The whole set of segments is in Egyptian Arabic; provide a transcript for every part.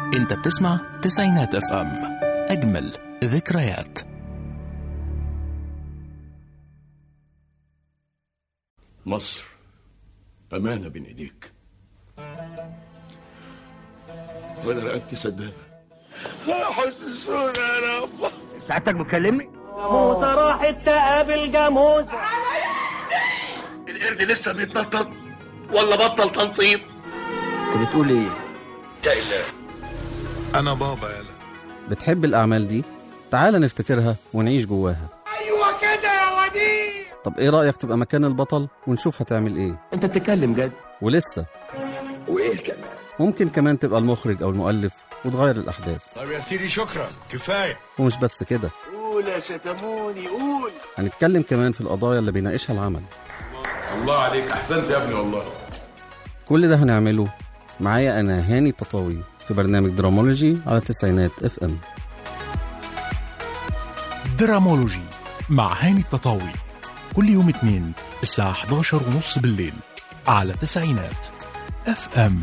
انت بتسمع تسعينات اف ام اجمل ذكريات مصر أمانة بين إيديك وأنا رقبتي سدادة حسسونا يا رب ساعتك بتكلمني موسى راحت تقابل جاموسة القرد لسه بيتنطط ولا بطل تنطيط انت بتقول ايه يا إله انا بابا يلا بتحب الأعمال دي؟ تعال نفتكرها ونعيش جواها ايوه كده يا وديع طب إيه رأيك تبقى مكان البطل ونشوف هتعمل إيه؟ انت بتتكلم جد ولسه وايه كمان ممكن كمان تبقى المخرج أو المؤلف وتغير الأحداث طب يا سيدي شكرا كفايه ومش بس كده قول يا شتموني قول هنتكلم كمان في القضايا اللي بيناقشها العمل الله عليك أحسنت يا ابني والله كل ده هنعمله معايا أنا هاني تطاوي في برنامج درامولوجي على التسعينات اف ام درامولوجي مع هاني التطاوي كل يوم اثنين الساعة 11 ونص بالليل على تسعينات اف ام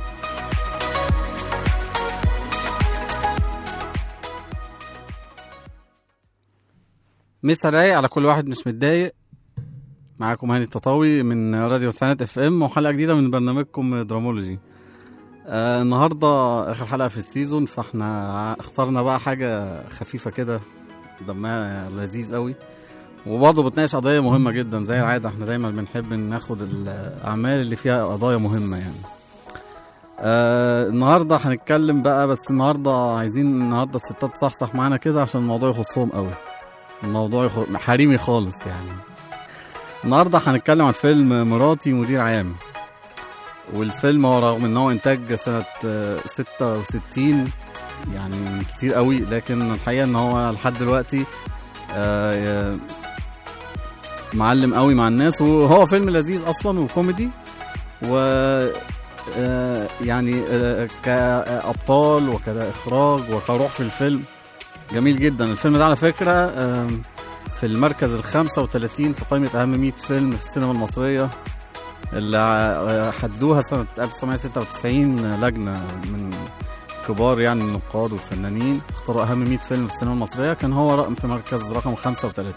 مسا رايق على كل واحد مش متضايق معاكم هاني التطاوي من راديو تسعينات اف ام وحلقه جديده من برنامجكم درامولوجي آه النهارده اخر حلقه في السيزون فاحنا اخترنا بقى حاجه خفيفه كده دمها لذيذ قوي وبرضه بتناقش قضايا مهمه جدا زي العاده احنا دايما بنحب ناخد الاعمال اللي فيها قضايا مهمه يعني آه النهارده هنتكلم بقى بس النهارده عايزين النهارده الستات تصحصح معانا كده عشان الموضوع يخصهم قوي الموضوع يخ... حريمي خالص يعني النهارده هنتكلم عن فيلم مراتي مدير عام والفيلم هو رغم ان هو انتاج سنة آه، 66 يعني كتير قوي لكن الحقيقة ان هو لحد دلوقتي آه، معلم قوي مع الناس وهو فيلم لذيذ اصلا وكوميدي و آه، يعني آه، كأبطال وكإخراج وكروح في الفيلم جميل جدا الفيلم ده على فكرة آم، في المركز ال 35 في قائمة أهم 100 فيلم في السينما المصرية اللي ع- حدوها سنة 1996 لجنة من كبار يعني النقاد والفنانين اختاروا أهم 100 فيلم في السينما المصرية كان هو رقم في مركز رقم 35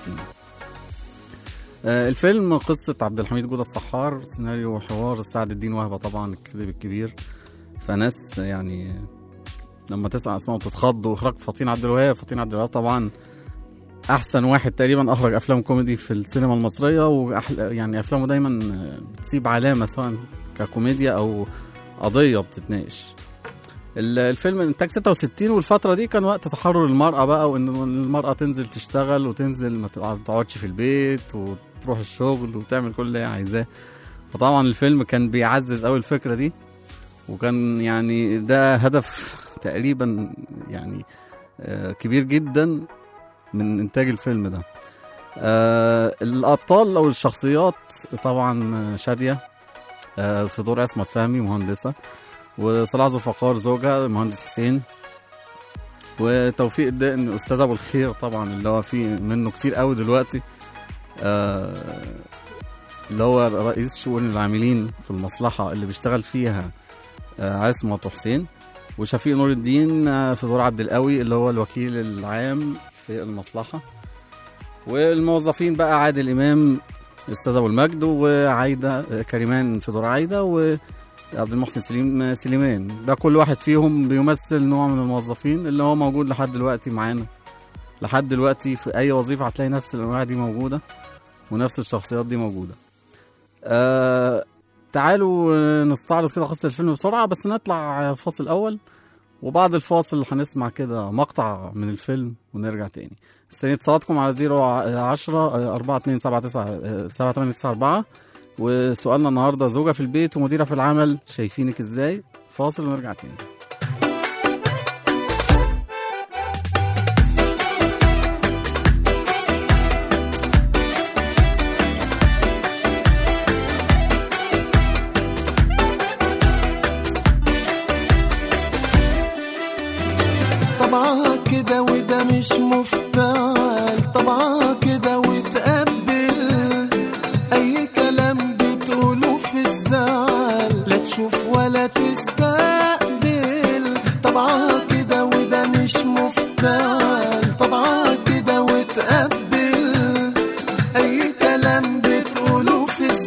آه، الفيلم قصة عبد الحميد جودة الصحار سيناريو وحوار سعد الدين وهبة طبعا الكذب الكبير فناس يعني لما تسمع اسمائهم تتخض واخراج فطين عبد الوهاب فطين عبد الوهاب طبعا احسن واحد تقريبا اخرج افلام كوميدي في السينما المصريه واحلى يعني افلامه دايما بتسيب علامه سواء ككوميديا او قضيه بتتناقش ال- الفيلم انتاج 66 والفتره دي كان وقت تحرر المراه بقى وان المراه تنزل تشتغل وتنزل ما تقعد- تقعدش في البيت وتروح الشغل وتعمل كل اللي هي عايزاه فطبعا الفيلم كان بيعزز قوي الفكره دي وكان يعني ده هدف تقريبا يعني آه، كبير جدا من انتاج الفيلم ده آه الابطال او الشخصيات طبعا آه، شاديه آه في دور عصمت فهمي مهندسه وصلاح ذو الفقار زوجها المهندس حسين وتوفيق الدقن استاذ ابو الخير طبعا اللي هو فيه منه كتير قوي دلوقتي آه اللي هو رئيس شؤون العاملين في المصلحه اللي بيشتغل فيها آه عصمت وحسين وشفيق نور الدين آه، في دور عبد القوي اللي هو الوكيل العام في المصلحة والموظفين بقى عادل إمام الأستاذ أبو المجد وعايدة آه، كريمان في دور عايدة وعبد المحسن سليم آه، سليمان ده كل واحد فيهم بيمثل نوع من الموظفين اللي هو موجود لحد دلوقتي معانا لحد دلوقتي في أي وظيفة هتلاقي نفس الأنواع دي موجودة ونفس الشخصيات دي موجودة آه تعالوا آه، نستعرض كده قصة الفيلم بسرعة بس نطلع فاصل أول وبعد الفاصل هنسمع كده مقطع من الفيلم ونرجع تاني استني اتصالاتكم على 010 4 2 7 9 7 8 9 4 وسؤالنا النهارده زوجة في البيت ومديرة في العمل شايفينك ازاي فاصل ونرجع تاني طبعا كده وده مش مفتعل طبعا كده وتقبل اي كلام بتقوله في الزعل لا تشوف ولا تستقبل طبعا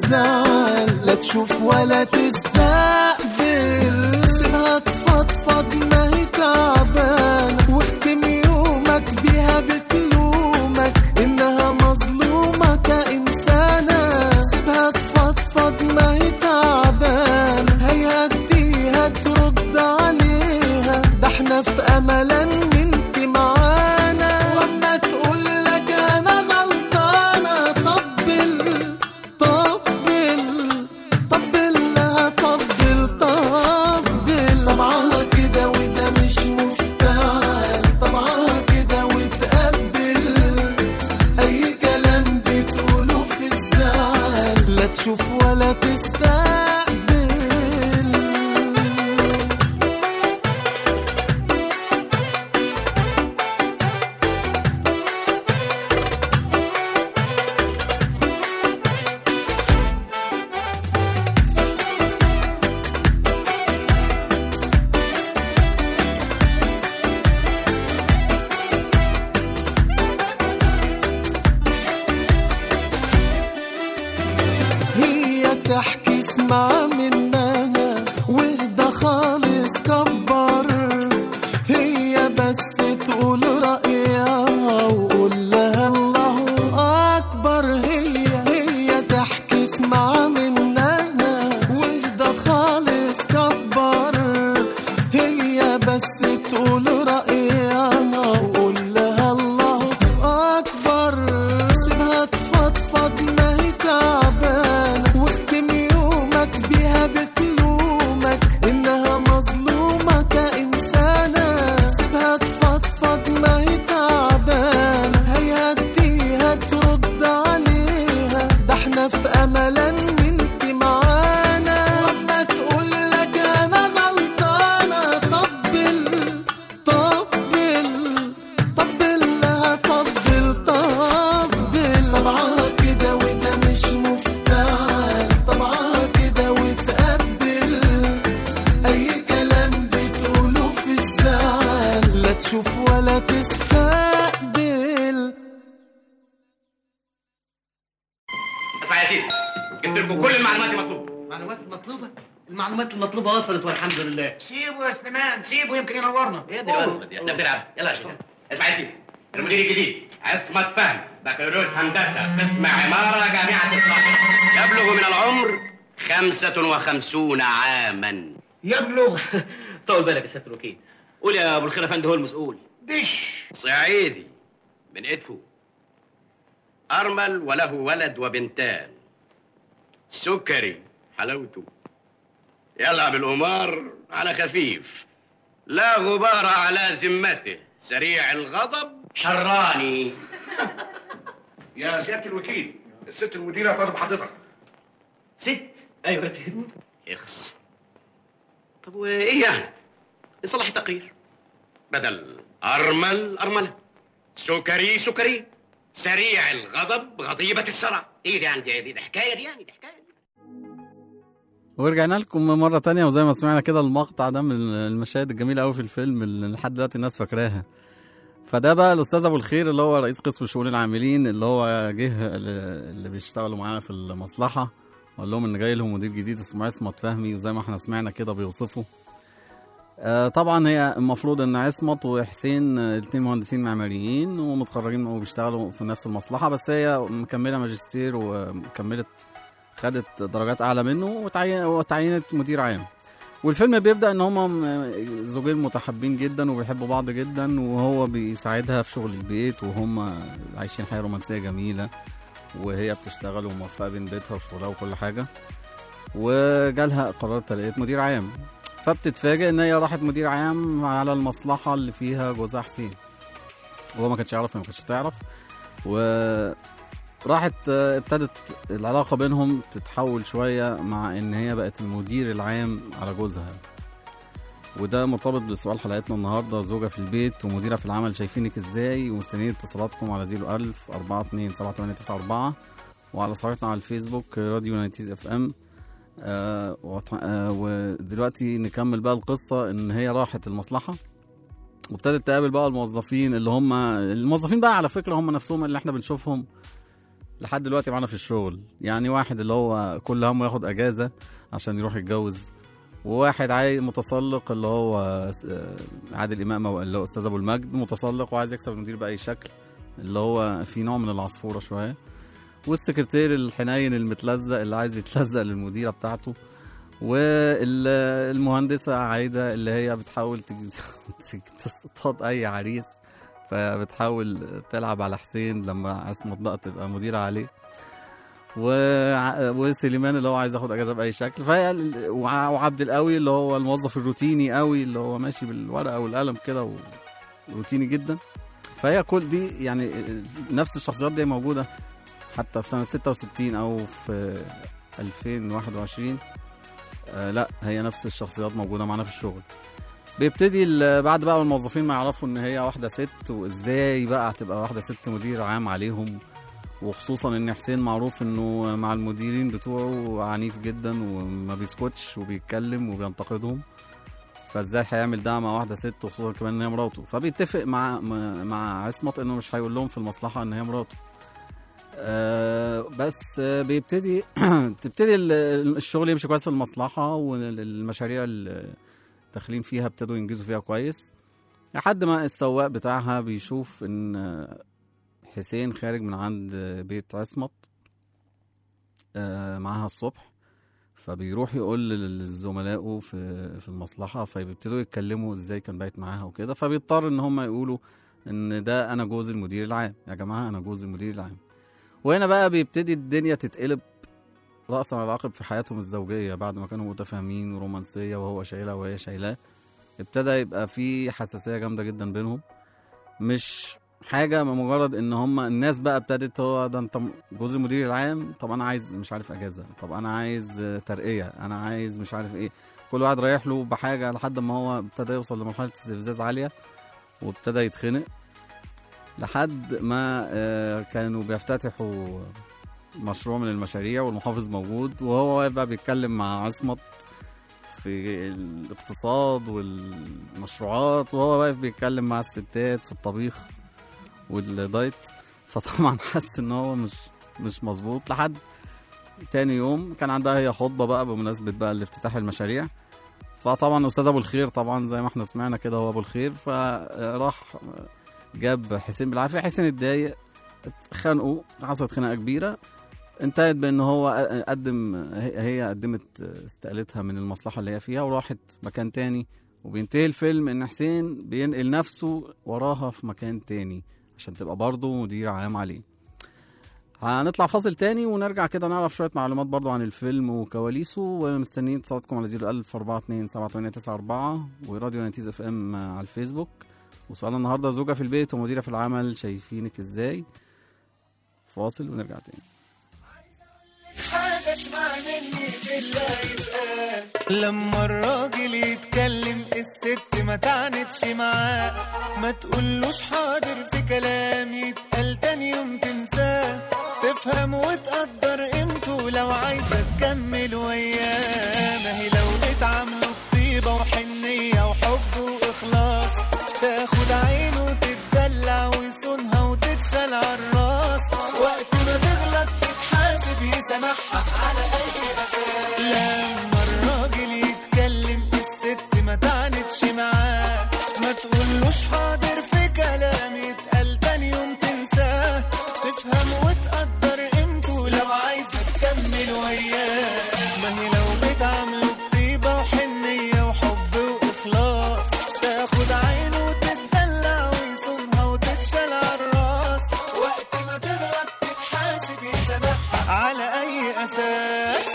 الزعل لا تشوف ولا تستقبل سيبها تفضفض ما هي تعبانة واختم يومك بيها بتلومك إنها مظلومة كإنسانة سيبها تفضفض ما هي تعبانة هيهديها ترد عليها ده احنا في أمل إن انت معانا وأما تقول لك أنا غلطانة طبل طبل طبل لها طبل طبل طبعها كده وده مش مفتعل طبعها كده وتقبل أي كلام بتقوله في الزعل لا تشوف ولا تستقبل هي تحكي اسمع منها واهدى خالص كبر هي بس تقول رأيها وقول لها الله أكبر هي هي تحكي اسمع منها واهدى خالص كبر هي بس تقول رأيها وقول لها الله أكبر سيبها تفضفض ما هي تعبانة واختم يومك بيها بتلومك إنها مظلومة كإنسانة سيبها تفضفض ما هي تعبانة هيهديها ترد عليها ده احنا في أمل إن انت معانا وأما تقول لك أنا غلطانة طبل طبل طبل لها طبل طبل طبعها كده وده مش مفتعل طبعها كده وتقبل أي كلام بتقوله في الزعل لا تشوف ولا تستقبل اسمع يا سيدي جبت لكم كل المعلومات المطلوبه معلومات المطلوبة المعلومات المطلوبة وصلت والحمد لله سيبه يا سليمان سيبه يمكن ينورنا ايه ده الوصفه دي احنا بنلعب يلا يا شباب اسمع يا سيدي المدير الجديد عصمت فهم بكالوريوس هندسه قسم عماره جامعه القاهره يبلغ من العمر خمسة وخمسون عاما يبلغ طول بالك يا سيادة الوكيل قول يا ابو الخير افندي هو المسؤول دش صعيدي من ادفو ارمل وله ولد وبنتان سكري حلاوته يلعب القمار على خفيف لا غبار على ذمته سريع الغضب شراني يا سيادة الوكيل الست المديرة طالب حضرتك ست ايوه يا سيدي يخص طب وايه يعني يصلح التقرير بدل ارمل ارمله سكري سكري سريع الغضب غضيبة السرع ايه دي عندي دي, دي حكايه دي يعني دي حكايه دي. ورجعنا لكم مرة تانية وزي ما سمعنا كده المقطع ده من المشاهد الجميلة أوي في الفيلم اللي لحد دلوقتي الناس فاكراها فده بقى الأستاذ أبو الخير اللي هو رئيس قسم شؤون العاملين اللي هو جه اللي بيشتغلوا معانا في المصلحة وقال لهم إن جاي لهم مدير جديد اسمه عصمت فهمي وزي ما احنا سمعنا كده بيوصفه آه طبعا هي المفروض ان عصمت وحسين آه، الاتنين مهندسين معماريين ومتخرجين وبيشتغلوا في نفس المصلحه بس هي مكمله ماجستير وكملت خدت درجات اعلى منه وتعين- وتعينت مدير عام والفيلم بيبدا ان هما م- زوجين متحابين جدا وبيحبوا بعض جدا وهو بيساعدها في شغل البيت وهم عايشين حياه رومانسيه جميله وهي بتشتغل وموفقه بين بيتها وشغلها وكل حاجه وجالها قرار ترقيه مدير عام فبتتفاجئ ان هي راحت مدير عام على المصلحه اللي فيها جوزها حسين وهو ما كانش يعرف هي ما كانتش تعرف وراحت آه، ابتدت العلاقه بينهم تتحول شويه مع ان هي بقت المدير العام على جوزها وده مرتبط بسؤال حلقتنا النهارده زوجة في البيت ومديرة في العمل شايفينك ازاي ومستنيين اتصالاتكم على 01000 42 7894 وعلى صفحتنا على الفيسبوك راديو نايتيز اف ام آه وط- آه ودلوقتي نكمل بقى القصة ان هي راحت المصلحة وابتدت تقابل بقى الموظفين اللي هم الموظفين بقى على فكرة هم نفسهم اللي احنا بنشوفهم لحد دلوقتي معانا في الشغل يعني واحد اللي هو كل همه ياخد اجازه عشان يروح يتجوز وواحد عايز متسلق اللي هو س- آه، عادل امام أو اللي هو استاذ ابو المجد متسلق وعايز يكسب المدير باي شكل اللي هو في نوع من العصفوره شويه والسكرتير الحنين المتلزق اللي عايز يتلزق للمديره بتاعته والمهندسه عايده اللي هي بتحاول تج- تصطاد اي عريس فبتحاول تلعب على حسين لما عصمت بقى تبقى مديرة عليه وع- وسليمان اللي هو عايز ياخد اجازه باي شكل فهي ال- وع- وعبد القوي اللي هو الموظف الروتيني قوي اللي هو ماشي بالورقه والقلم كده وروتيني جدا فهي كل دي يعني نفس الشخصيات دي موجوده حتى في سنه 66 او في 2021 آه لا هي نفس الشخصيات موجوده معانا في الشغل بيبتدي ال- بعد بقى ما الموظفين ما يعرفوا ان هي واحده ست وازاي بقى هتبقى واحده ست مدير عام عليهم وخصوصا ان حسين معروف انه مع المديرين بتوعه عنيف جدا وما بيسكتش وبيتكلم وبينتقدهم فازاي هيعمل ده مع واحده ست وخصوصا كمان ان هي مراته فبيتفق مع مع- مع عصمت انه مش هيقول لهم في المصلحه ان هي مراته آه بس آه بيبتدي تبتدي ال- الشغل يمشي كويس في المصلحه والمشاريع اللي داخلين فيها ابتدوا ينجزوا فيها كويس لحد ما السواق بتاعها بيشوف ان آه، حسين خارج من عند بيت عصمت آه، معاها الصبح فبيروح يقول لزملائه في في المصلحه فبيبتدوا يتكلموا ازاي كان بايت معاها وكده فبيضطر ان هم يقولوا ان ده انا جوز المدير العام يا جماعه انا جوز المدير العام وهنا بقى بيبتدي الدنيا تتقلب رأسا على عقب في حياتهم الزوجية بعد ما كانوا متفاهمين ورومانسية وهو شايلها وهي شايلاه ابتدى يبقى في حساسية جامدة جدا بينهم مش حاجة مجرد ان هما الناس بقى ابتدت هو ده انت جوز المدير العام طب انا عايز مش عارف اجازة طب انا عايز آه، ترقية انا عايز مش عارف ايه كل واحد رايح له بحاجة لحد ما هو ابتدى يوصل لمرحلة استفزاز عالية وابتدى يتخنق لحد ما آه، كانوا بيفتتحوا مشروع من المشاريع والمحافظ موجود وهو واقف بقى بيتكلم مع عصمت في الاقتصاد والمشروعات وهو واقف بيتكلم مع الستات في الطبيخ والدايت فطبعا حس ان هو مش مش مظبوط لحد تاني يوم كان عندها هي خطبه بقى بمناسبه بقى الافتتاح المشاريع فطبعا استاذ ابو الخير طبعا زي ما احنا سمعنا كده هو ابو الخير فراح جاب حسين بالعافيه حسين اتضايق اتخانقوا حصلت خناقه كبيره انتهت بان هو قدم هي هي قدمت استقالتها من المصلحه اللي هي فيها وراحت مكان تاني وبينتهي الفيلم ان حسين بينقل نفسه وراها في مكان تاني عشان تبقى برضه مدير عام عليه هنطلع فاصل تاني ونرجع كده نعرف شويه معلومات برضو عن الفيلم وكواليسه ومستنيين اتصالاتكم على 01000 42 7894 وراديو نتيز اف ام على الفيسبوك وسؤالنا النهارده زوجة في البيت ومديرة في العمل شايفينك ازاي فاصل ونرجع تاني حاجة اسمع مني في الله يتقال لما الراجل يتكلم الست ما تعنتش معاه ما تقولوش حاضر في كلام يتقال تاني يوم تنساه تفهم وتقدر قيمته لو عايزة تكمل وياه ما هي لو بتعامله بطيبة وحنية وحب وإخلاص تاخد عينه وتتدلع ويصونها وتتشال عالراس وقت ما تغلط تتحاسب يسامحها على أي أساس لما الراجل يتكلم الست ما تعنتش معاه ما تقولوش حاضر في كلام يتقال تاني يوم تنساه تفهم وتقدر قيمته لو عايزة تكمل وياه ما هي لو بتعامله بطيبة وحنية وحب وإخلاص تاخد عينه وتتدلع ويصونها وتتشال عالراس وقت ما تغلط تتحاسب يسامحها على أي أساس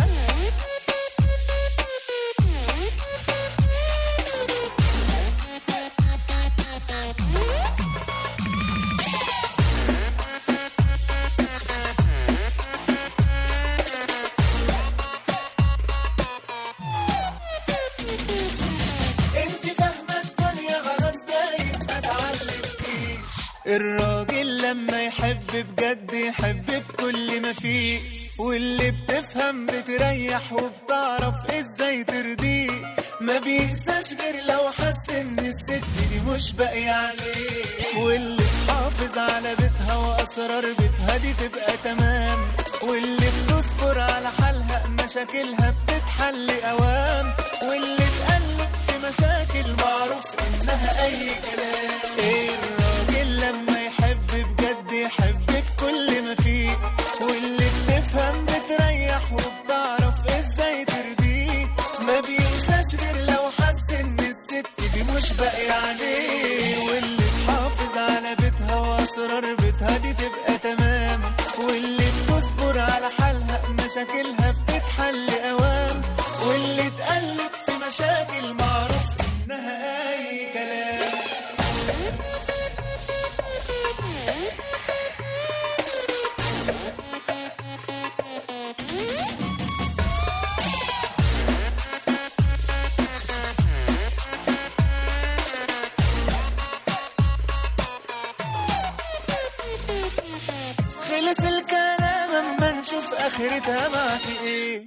انت فاهمة الدنيا غلط باين ما تعلمتيش الراجل لما يحب بجد يحب بكل ما فيه واللي بتفهم بتريح وبتعرف ازاي ترضيه ما بيقساش غير لو حس ان الست دي مش باقية عليه واللي تحافظ على بيتها بيتها واسرار بيتها دي تبقى تمام واللي بتصبر على حالها مشاكلها بتتحل اوام واللي تقلب في مشاكل معروف انها اي كلام ايه الراجل لما يحب بجد يحب بكل ما فيه واللي بتفهم بتريح وبتعرف ازاي ترضيه ما بينساش غير لو حس ان الست دي مش باقي عليه واللي تحافظ على بيتها واسرار بيتها دي تبقى تمام واللي بتصبر على حالها مشاكلها بتتحل اوام واللي تقلب في مشاكل معروف انها اي كلام خلص الكلام اما نشوف اخرتها معك ايه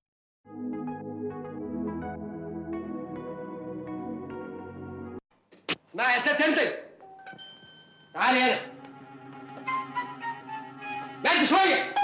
اسمعي يا ست انت تعالي هنا بعد شويه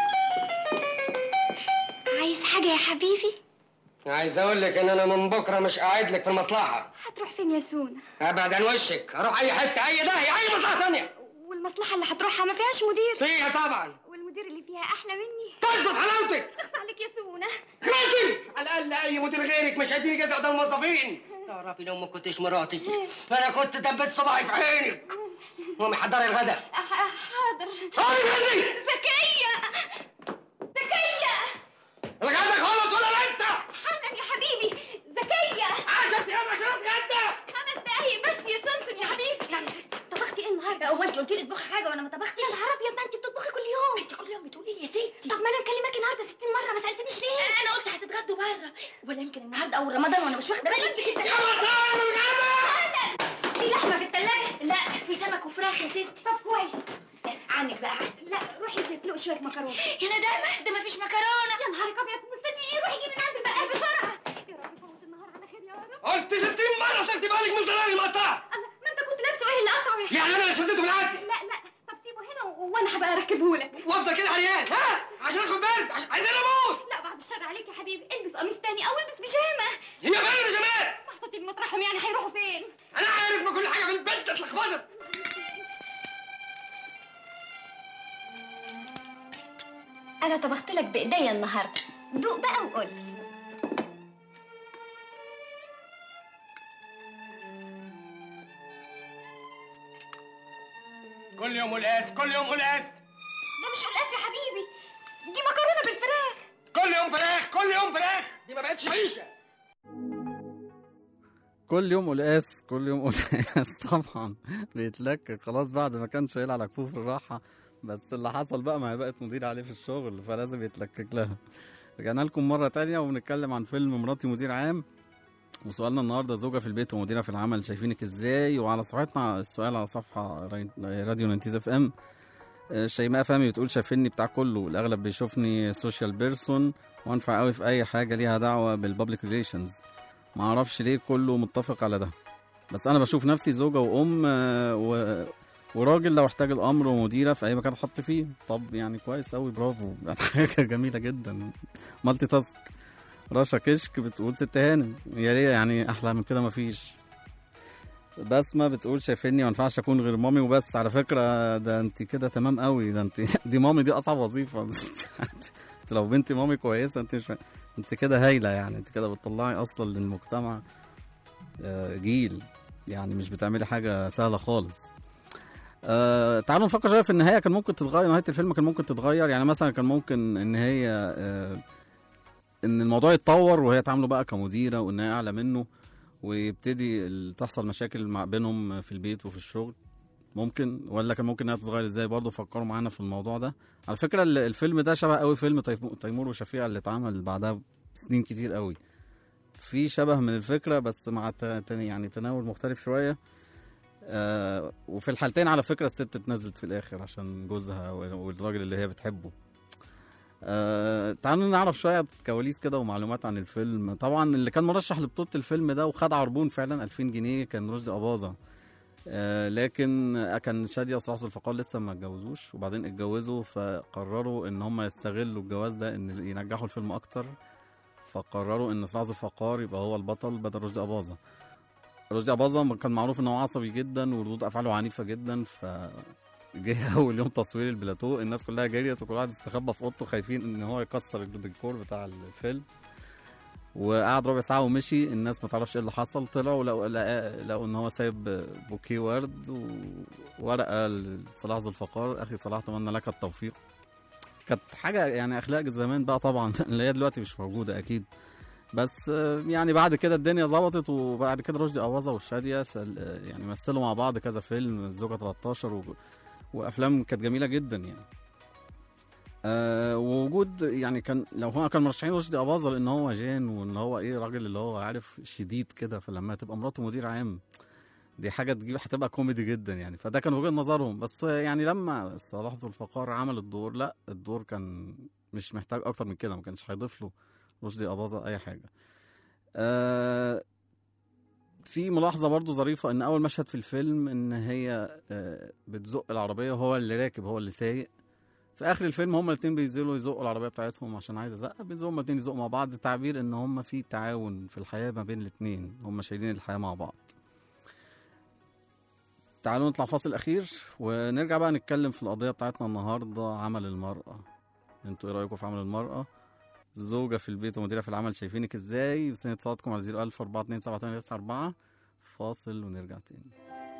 عايز حاجة يا حبيبي؟ عايز اقول لك ان انا من بكره مش قاعد لك في المصلحه هتروح فين يا سونا؟ ابعد عن وشك اروح اي حته اي داهيه اي مصلحه ثانيه والمصلحة اللي هتروحها ما فيهاش مدير فيها طبعا والمدير اللي فيها أحلى مني توظف حلاوتك اخص عليك يا سونا خلاصي على الاقل اي مدير غيرك مش هيديني جزء قدام الموظفين تعرفي لو ما كنتش مراتي انا كنت دبت صباعي في عينك قومي حضري الغدا أح- حاضر قومي غزي زكية زكية الغدا خلص ولا لسه حالا يا حبيبي زكية عشر ايام عشان اتغدى خمس دقايق بس يا سونسون يا حبيبي لا طبختي ايه النهارده؟ هو انت قلتي لي اطبخي حاجه وانا ما طبختش؟ يا نهار ابيض ده انت بتطبخي كل يوم انت كل يوم بتقولي لي يا ستي طب ما انا مكلماكي النهارده 60 مره ما سالتنيش ليه؟ انا قلت هتتغدوا بره ولا يمكن النهارده اول رمضان وانا مش واخده بالي يا مسار الغدا في لحمه في الثلاجه؟ لا في سمك وفراخ يا ستي طب كويس عنك بقى لا روحي انت اسلقي شويه مكرونه يا ندامه ده ما فيش مكرونه يا نهارك ابيض مستني ايه روحي جيبي من عند البقال بسرعه يا رب فوت النهار على خير يا رب قلت 60 مره تاخدي بالك من زرار المقطع الله ما انت كنت لابسه ايه اللي قطعه يا يعني انا اللي شديته بالعافيه لا لا طب سيبه هنا و- وانا هبقى اركبه لك وافضل كده عريان ها عشان اخد برد عشان عايزين اموت لا بعد الشر عليك يا حبيبي البس قميص تاني او البس بيجامه هي فين البيجامات محطوطين مطرحهم يعني هيروحوا فين انا عارف ما كل حاجه في البيت اتلخبطت انا طبخت لك بايديا النهارده دوق بقى وقول كل يوم قلقاس كل يوم قلقاس ده مش قلقاس يا حبيبي دي مكرونه بالفراخ كل يوم فراخ كل يوم فراخ دي ما بقتش عيشه كل يوم قلقاس كل يوم قلقاس طبعا بيتلكك خلاص بعد ما كان شايل على كفوف الراحة بس اللي حصل بقى ما هي بقت مدير عليه في الشغل فلازم يتلكك لها رجعنا لكم مرة تانية وبنتكلم عن فيلم مراتي مدير عام وسؤالنا النهارده زوجة في البيت ومديرة في العمل شايفينك ازاي وعلى صفحتنا السؤال على صفحة راي- راديو ننتيز اف ام آه، شيماء فهمي بتقول شايفيني بتاع كله الاغلب بيشوفني سوشيال بيرسون وانفع قوي في اي حاجة ليها دعوة بالبابليك ريليشنز ما اعرفش ليه كله متفق على ده بس انا بشوف نفسي زوجة وام آه، و... وراجل لو احتاج الامر ومديره في اي مكان اتحط فيه طب يعني كويس قوي برافو حاجه جميله جدا مالتي تاسك رشا كشك بتقول ست هانم يا ريت يعني احلى من كده مفيش بسمة بتقول شايفيني ما ينفعش اكون غير مامي وبس على فكره ده انت كده تمام قوي ده انت دي مامي دي اصعب وظيفه انت لو بنتي مامي كويسه انت مش انت كده هايله يعني انت كده بتطلعي اصلا للمجتمع آه، جيل يعني مش بتعملي حاجه سهله خالص آه تعالوا نفكر شويه في النهايه كان ممكن تتغير نهايه الفيلم كان ممكن تتغير يعني مثلا كان ممكن ان هي آه ان الموضوع يتطور وهي تعامله بقى كمديره وان هي اعلى منه ويبتدي ال- تحصل مشاكل مع بينهم في البيت وفي الشغل ممكن ولا كان ممكن انها تتغير ازاي برضه فكروا معانا في الموضوع ده على فكره ال- الفيلم ده شبه قوي فيلم تيمو- تيمور وشفيع اللي اتعمل بعدها سنين كتير قوي في شبه من الفكره بس مع ت- ت- يعني تناول مختلف شويه آه وفي الحالتين على فكره الست اتنزلت في الاخر عشان جوزها وال- والراجل اللي هي بتحبه آه تعالوا نعرف شويه كواليس كده ومعلومات عن الفيلم طبعا اللي كان مرشح لبطوله الفيلم ده وخد عربون فعلا 2000 جنيه كان رشدي اباظه آه لكن كان شادية وصلاح ذو الفقار لسه ما اتجوزوش وبعدين اتجوزوا فقرروا ان هم يستغلوا الجواز ده ان ينجحوا الفيلم اكتر فقرروا ان صلاح ذو الفقار يبقى هو البطل بدل رشدي اباظة رشدي أباظة كان معروف ان هو عصبي جدا وردود افعاله عنيفة جدا ف جه اول يوم تصوير البلاتو الناس كلها جريت وكل واحد استخبى في اوضته خايفين ان هو يكسر الديكور بتاع الفيلم وقعد ربع ساعه ومشي الناس ما تعرفش ايه اللي حصل طلعوا لقوا لقوا, لقوا ان هو سايب بوكيه ورد وورقه لصلاح ذو الفقار اخي صلاح اتمنى لك التوفيق كانت حاجه يعني اخلاق زمان بقى طبعا اللي هي دلوقتي مش موجوده اكيد بس آه، يعني بعد كده الدنيا ظبطت وبعد كده رشدي اباظه والشاديه سل- آه، يعني مثلوا مع بعض كذا فيلم الزوجه 13 و... وافلام كانت جميله جدا يعني آه ووجود يعني كان لو هو كان مرشحين رشدي اباظه لان هو جان وان هو ايه راجل اللي هو عارف شديد كده فلما تبقى مراته مدير عام دي حاجه تجيب هتبقى كوميدي جدا يعني فده كان وجهه نظرهم بس يعني لما صلاح ذو الفقار عمل الدور لا الدور كان مش محتاج اكتر من كده ما كانش هيضيف له رشدي اباظه اي حاجه آه في ملاحظة برضو ظريفة إن أول مشهد في الفيلم إن هي آه، بتزق العربية وهو اللي راكب هو اللي سايق في آخر الفيلم هما الاتنين بينزلوا يزقوا العربية بتاعتهم عشان عايز أزقها بينزلوا هما الاتنين يزقوا مع بعض تعبير إن هما في تعاون في الحياة ما بين الاتنين هما شايلين الحياة مع بعض تعالوا نطلع فاصل أخير ونرجع بقى نتكلم في القضية بتاعتنا النهاردة عمل المرأة انتوا ايه رأيكم في عمل المرأة زوجة في البيت ومديرة في العمل شايفينك ازاي بس اتصالاتكم على 01000 427 فاصل ونرجع تاني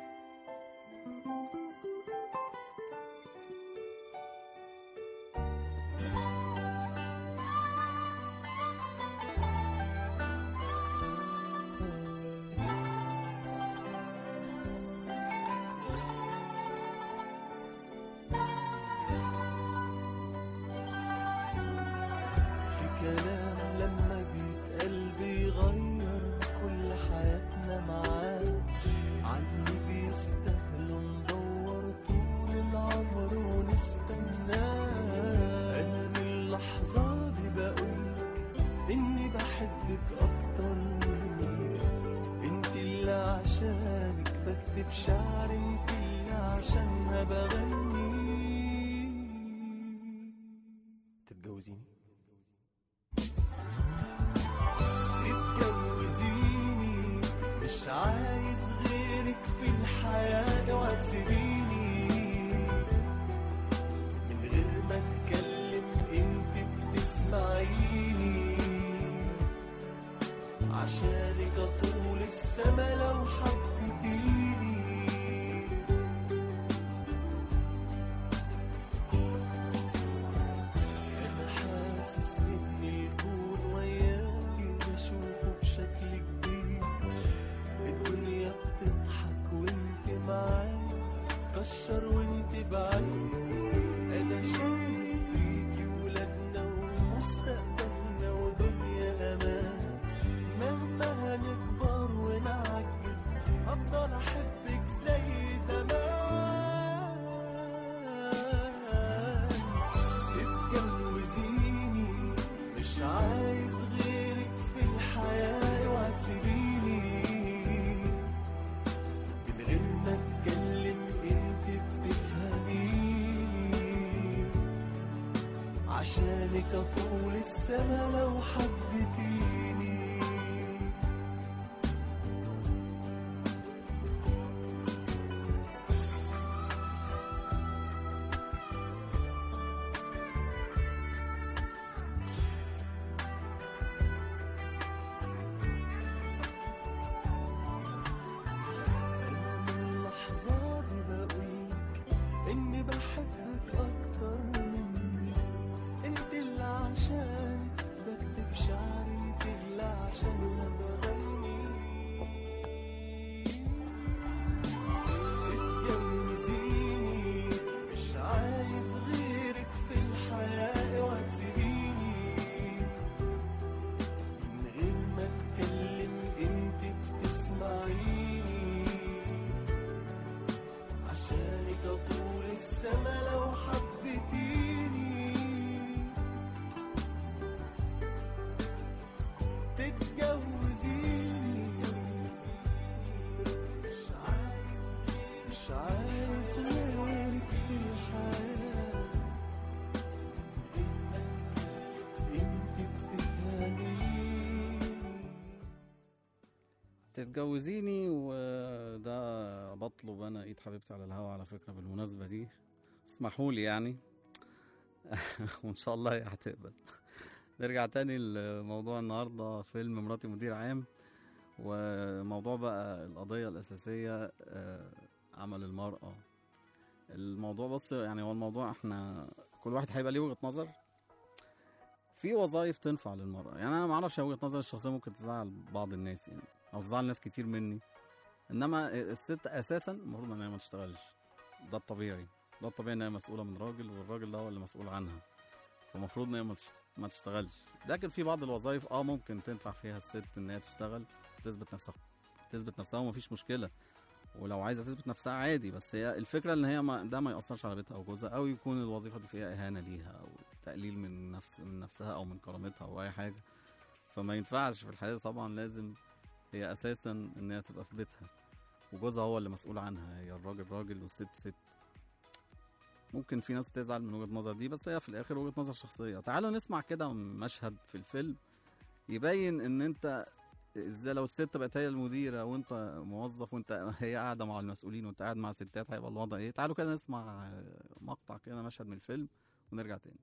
في كلام لما بيتقال بيغير كل حياتنا معاه عاللي بيستاهلوا ندور طول العمر ونستناه انا من اللحظة دي بقولك اني بحبك اكتر مني انت اللي عشانك بكتب شعر انت اللي عشانها بغني تتجوزيني تتجوزيني مش عايز غيرك في الحياة اوعى تسيبيني من غير ما اتكلم انت بتسمعيني عشانك اطول السما لو حبيتيني أنا حاسس إن الكون وياكي بشوفه بشكل جديد الدنيا بتضحك وانت معايا كشر وانت بعيد أنا شايف فيكي ولادنا ومستقبلنا ودنيا أمان مهما هنكبر ونعجز أفضل أحبك زي زمان اتجوزيني مش عايز غيرك في الحياة اوعى تسيبيني من غير ما اتكلم انت بتفهميني عشانك اطول السما لو حبيتيني أنا من اللحظة دي بقولك إني بحبك أكتر مني أنت اللي عشانك بكتب شعر هتتجوزيني وده بطلب انا ايد حبيبتي على الهوا على فكره بالمناسبه دي اسمحوا لي يعني وان شاء الله هي هتقبل نرجع تاني لموضوع النهارده فيلم مراتي مدير عام وموضوع بقى القضيه الاساسيه آه، عمل المراه الموضوع بص يعني هو الموضوع احنا كل واحد هيبقى ليه وجهه نظر في وظائف تنفع للمرأة يعني أنا ما أعرفش وجهة نظري الشخصية ممكن تزعل بعض الناس يعني أو تزعل ناس كتير مني إنما الست أساسا المفروض إن هي ما تشتغلش ده الطبيعي ده الطبيعي إن هي مسؤولة من راجل والراجل ده هو اللي مسؤول عنها فالمفروض إن هي ما تش- ما تشتغلش لكن في بعض الوظائف اه ممكن تنفع فيها الست إن هي تشتغل تثبت نفسها تثبت نفسها ومفيش مشكلة ولو عايزه تثبت نفسها عادي بس هي الفكره ان هي ما ده ما ياثرش على بيتها او جوزها او يكون الوظيفه دي فيها اهانه ليها او تقليل من نفس من نفسها او من كرامتها او اي حاجه فما ينفعش في الحياه دي طبعا لازم هي اساسا ان هي تبقى في بيتها وجوزها هو اللي مسؤول عنها هي الراجل راجل والست ست ممكن في ناس تزعل من وجهه النظر دي بس هي في الاخر وجهه نظر شخصيه تعالوا نسمع كده مشهد في الفيلم يبين ان انت ازاي لو الست بقت هي المديره وانت موظف وانت هي قاعده مع المسؤولين وانت قاعد مع ستات هيبقى الوضع ايه تعالوا كده نسمع آه، مقطع كده مشهد من الفيلم ونرجع تاني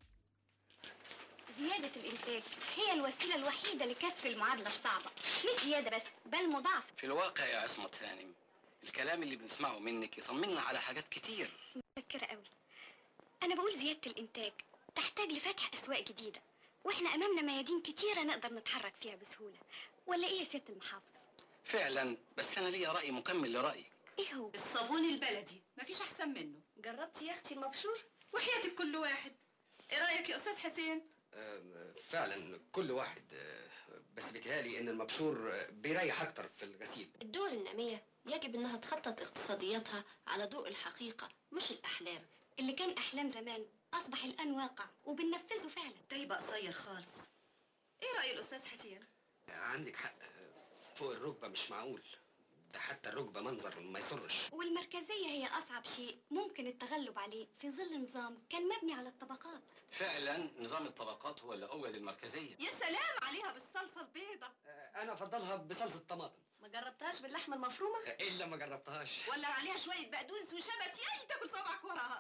زيادة الإنتاج هي الوسيلة الوحيدة لكسر المعادلة الصعبة مش زيادة بس بل مضاعفة في الواقع يا عصمت هانم الكلام اللي بنسمعه منك يطمنا على حاجات كتير متذكرة قوي أنا بقول زيادة الإنتاج تحتاج لفتح أسواق جديدة وإحنا أمامنا ميادين كتيرة نقدر نتحرك فيها بسهولة ولا إيه يا ست المحافظ؟ فعلا بس انا ليا راي مكمل لرايك إيه هو؟ الصابون البلدي مفيش احسن منه جربتي يا أختي المبشور؟ وحياتك كل واحد ايه رايك يا استاذ حسين فعلا كل واحد آه، بس بيتهيألي ان المبشور آه، بيريح اكتر في الغسيل الدول النامية يجب انها تخطط اقتصادياتها على ضوء الحقيقة مش الاحلام اللي كان أحلام زمان أصبح الآن واقع وبننفذه فعلا ده يبقى قصير خالص ايه راي الاستاذ حسين عندك حق آه، فوق الركبه مش معقول ده حتى الركبه منظر ما يسرش والمركزية هي أصعب شيء ممكن التغلب عليه في ظل نظام كان مبني على الطبقات فعلا نظام الطبقات هو اللي قوّد المركزيه يا سلام عليها بالصلصه البيضة انا افضلها بصلصه طماطم ما جربتهاش باللحمة المفرومة الا ما جربتهاش ولا عليها شويه بقدونس وشبت ياي تاكل صبعك وراها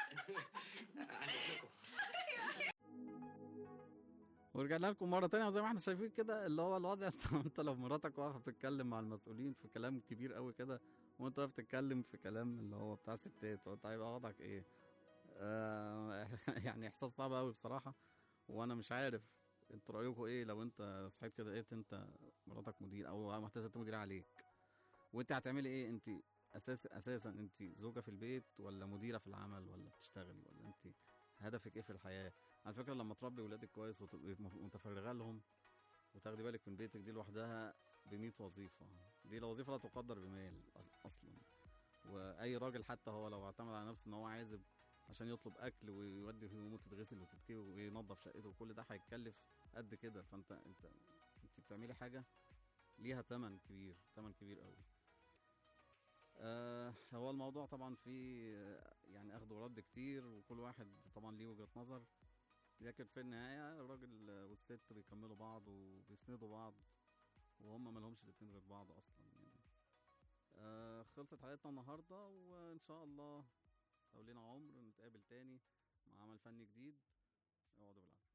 ورجعنا لكم مره تانية وزي ما احنا شايفين كده اللي هو الوضع انت انت لو مراتك واقفه بتتكلم مع المسؤولين في كلام كبير قوي كده وانت واقف تتكلم في كلام اللي هو بتاع ستات وانت هيبقى وضعك ايه آه يعني احساس صعب قوي بصراحه وانا مش عارف انتوا رايكم ايه لو انت صحيت كده لقيت انت مراتك مدير او محتاجه مدير عليك وانت هتعملي ايه انت اساس اساسا انت زوجه في البيت ولا مديره في العمل ولا بتشتغلي ولا انت هدفك ايه في الحياه على فكره لما تربي ولادك كويس وتبقي مف- متفرغه لهم وتاخدي بالك من بيتك دي لوحدها ب 100 وظيفه دي الوظيفه لا تقدر بمال أص- اصلا واي راجل حتى هو لو اعتمد على نفسه ان هو عازب عشان يطلب اكل ويودي هدومه تتغسل وتتكوي وينظف شقته وكل ده هيتكلف قد كده فانت انت انت بتعملي حاجه ليها تمن كبير تمن كبير قوي آه هو الموضوع طبعا فيه آه، يعني اخد ورد كتير وكل واحد طبعا ليه وجهه نظر لكن في النهايه الراجل والست بيكملوا بعض وبيسندوا بعض وهم ما لهمش الاتنين غير بعض اصلا يعني آه خلصت حلقتنا النهارده وان شاء الله لو لينا عمر نتقابل تاني مع عمل فني جديد اقعدوا بالعافيه